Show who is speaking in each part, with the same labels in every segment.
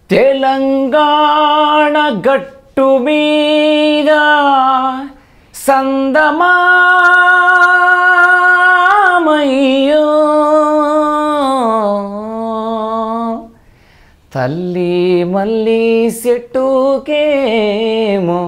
Speaker 1: తెలంగాణ గట్టు మీద సందమామయ్యో తల్లి మళ్ళీ చెట్టుకేమో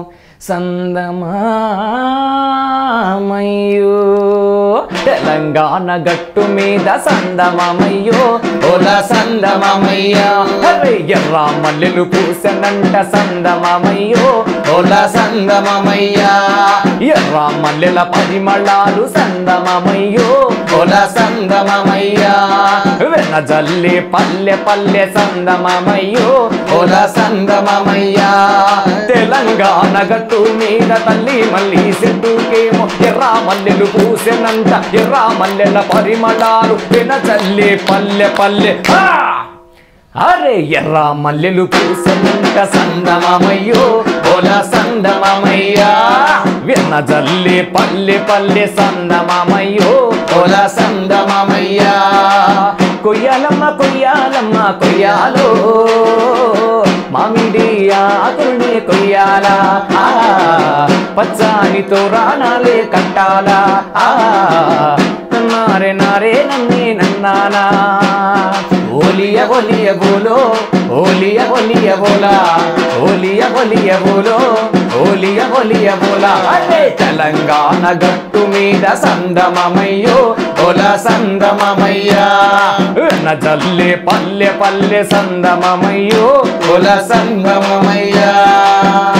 Speaker 1: సందమామయ్యో తెలంగాణ గట్టు మీద సందమామయ్యో ఓల సందమామయ్యా అరే ఎర్ర మల్లెలు పూసనంట సందమామయ్యో ఓల సందమామయ్యా ఎర్ర మల్లెల పరిమళాలు సందమామయ్యో ఓల సందమామయ్యా వెన జల్లి పల్లె పల్లె సందమామయ్యో ఓల సందమామయ్యా తెలంగాణ గట్టు మీద తల్లి మళ్ళీ చెట్టుకేమో ఎర్ర మల్లెలు పూసెనంట ఎర్ర మల్లెల పరిమళాలు వెన జల్లి పల్లె పల్లె హా! అరే ఎర్ర మల్లెలు పూసనంట సందమామయ్యో ఓల సందమామయ్యా వెన్న జల్లి పల్లె పల్లె సందమామయ్యో ఓల సందమామయ్యా కొయ్యాలమ్మ కొయ్యాలమ్మ కొయ్యాలో మామిడి ఆకుల్ని కొయ్యాలా ఆ, పచ్చాని తోరాణాలే కట్టాలా ఆ, నారే నారే నన్నే నన్నానా ఓలియ ఒలియ బోలో ఓలియ ఒలియ బోలా ఓలియ ఒలియ బోలో ఓలియ ఒలియ బోలా అరే తెలంగాణ గట్టు మీద సందమమయ్యో ఒల సందమమయ్యా నా జల్లే పల్లె పల్లె సందమమయ్యో ఒల సందమమయ్యా